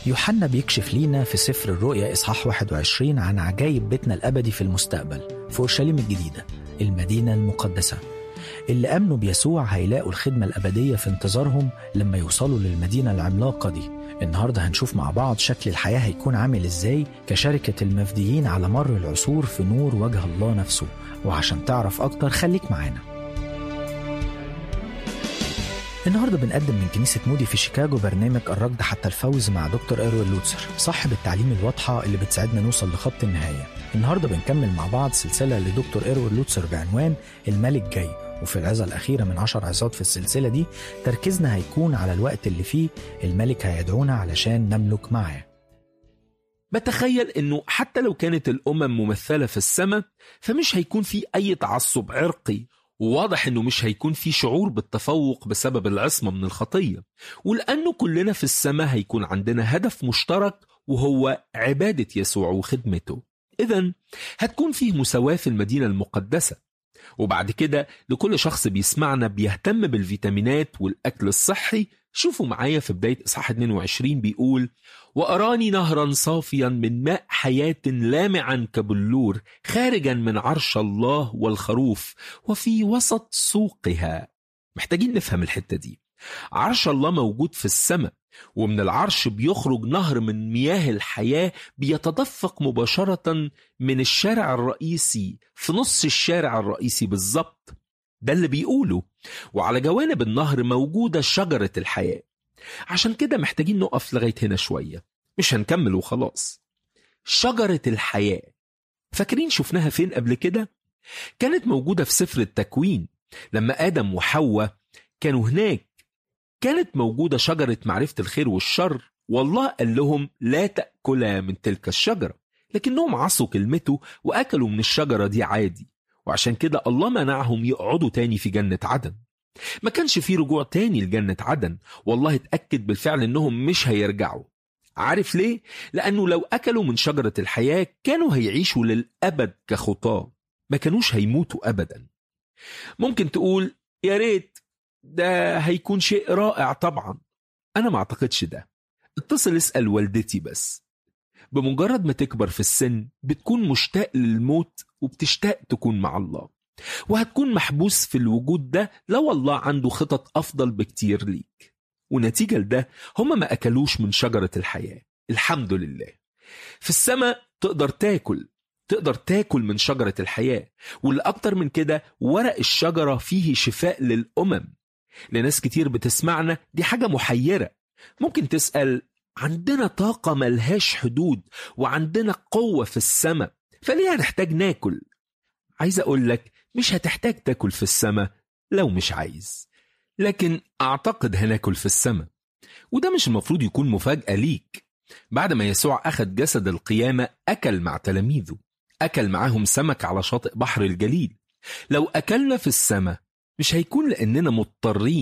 يوحنا بيكشف لينا في سفر الرؤيا إصحاح 21 عن عجائب بيتنا الأبدي في المستقبل في أورشليم الجديدة المدينة المقدسة اللي آمنوا بيسوع هيلاقوا الخدمة الأبدية في انتظارهم لما يوصلوا للمدينة العملاقة دي النهاردة هنشوف مع بعض شكل الحياة هيكون عامل إزاي كشركة المفديين على مر العصور في نور وجه الله نفسه وعشان تعرف أكتر خليك معانا النهارده بنقدم من كنيسة مودي في شيكاغو برنامج الركض حتى الفوز مع دكتور إيروين لوتسر صاحب التعليم الواضحة اللي بتساعدنا نوصل لخط النهاية النهارده بنكمل مع بعض سلسلة لدكتور إيروين لوتسر بعنوان الملك جاي وفي العظة الأخيرة من عشر عظات في السلسلة دي تركيزنا هيكون على الوقت اللي فيه الملك هيدعونا علشان نملك معاه بتخيل انه حتى لو كانت الامم ممثله في السماء فمش هيكون في اي تعصب عرقي وواضح انه مش هيكون في شعور بالتفوق بسبب العصمه من الخطيه ولانه كلنا في السماء هيكون عندنا هدف مشترك وهو عباده يسوع وخدمته اذا هتكون فيه مساواه في المدينه المقدسه وبعد كده لكل شخص بيسمعنا بيهتم بالفيتامينات والاكل الصحي شوفوا معايا في بدايه اصحاح 22 بيقول وأراني نهرا صافيا من ماء حياة لامعا كبلور خارجا من عرش الله والخروف وفي وسط سوقها محتاجين نفهم الحتة دي عرش الله موجود في السماء ومن العرش بيخرج نهر من مياه الحياة بيتدفق مباشرة من الشارع الرئيسي في نص الشارع الرئيسي بالظبط ده اللي بيقوله وعلى جوانب النهر موجودة شجرة الحياة عشان كده محتاجين نقف لغاية هنا شوية مش هنكمل وخلاص شجرة الحياة فاكرين شفناها فين قبل كده؟ كانت موجودة في سفر التكوين لما آدم وحواء كانوا هناك كانت موجودة شجرة معرفة الخير والشر والله قال لهم لا تأكلا من تلك الشجرة لكنهم عصوا كلمته وأكلوا من الشجرة دي عادي وعشان كده الله منعهم يقعدوا تاني في جنة عدن ما كانش في رجوع تاني لجنة عدن والله اتأكد بالفعل انهم مش هيرجعوا عارف ليه؟ لأنه لو أكلوا من شجرة الحياة كانوا هيعيشوا للأبد كخطاة ما كانوش هيموتوا أبدا ممكن تقول يا ريت ده هيكون شيء رائع طبعا أنا ما أعتقدش ده اتصل اسأل والدتي بس بمجرد ما تكبر في السن بتكون مشتاق للموت وبتشتاق تكون مع الله وهتكون محبوس في الوجود ده لو الله عنده خطط أفضل بكتير ليك ونتيجة لده هم ما أكلوش من شجرة الحياة الحمد لله في السماء تقدر تاكل تقدر تاكل من شجرة الحياة واللي أكتر من كده ورق الشجرة فيه شفاء للأمم لناس كتير بتسمعنا دي حاجة محيرة ممكن تسأل عندنا طاقة ملهاش حدود وعندنا قوة في السماء فليه هنحتاج ناكل عايز أقول لك مش هتحتاج تاكل في السماء لو مش عايز لكن أعتقد هناكل في السماء وده مش المفروض يكون مفاجأة ليك بعد ما يسوع أخذ جسد القيامة أكل مع تلاميذه أكل معاهم سمك على شاطئ بحر الجليل لو أكلنا في السماء مش هيكون لأننا مضطرين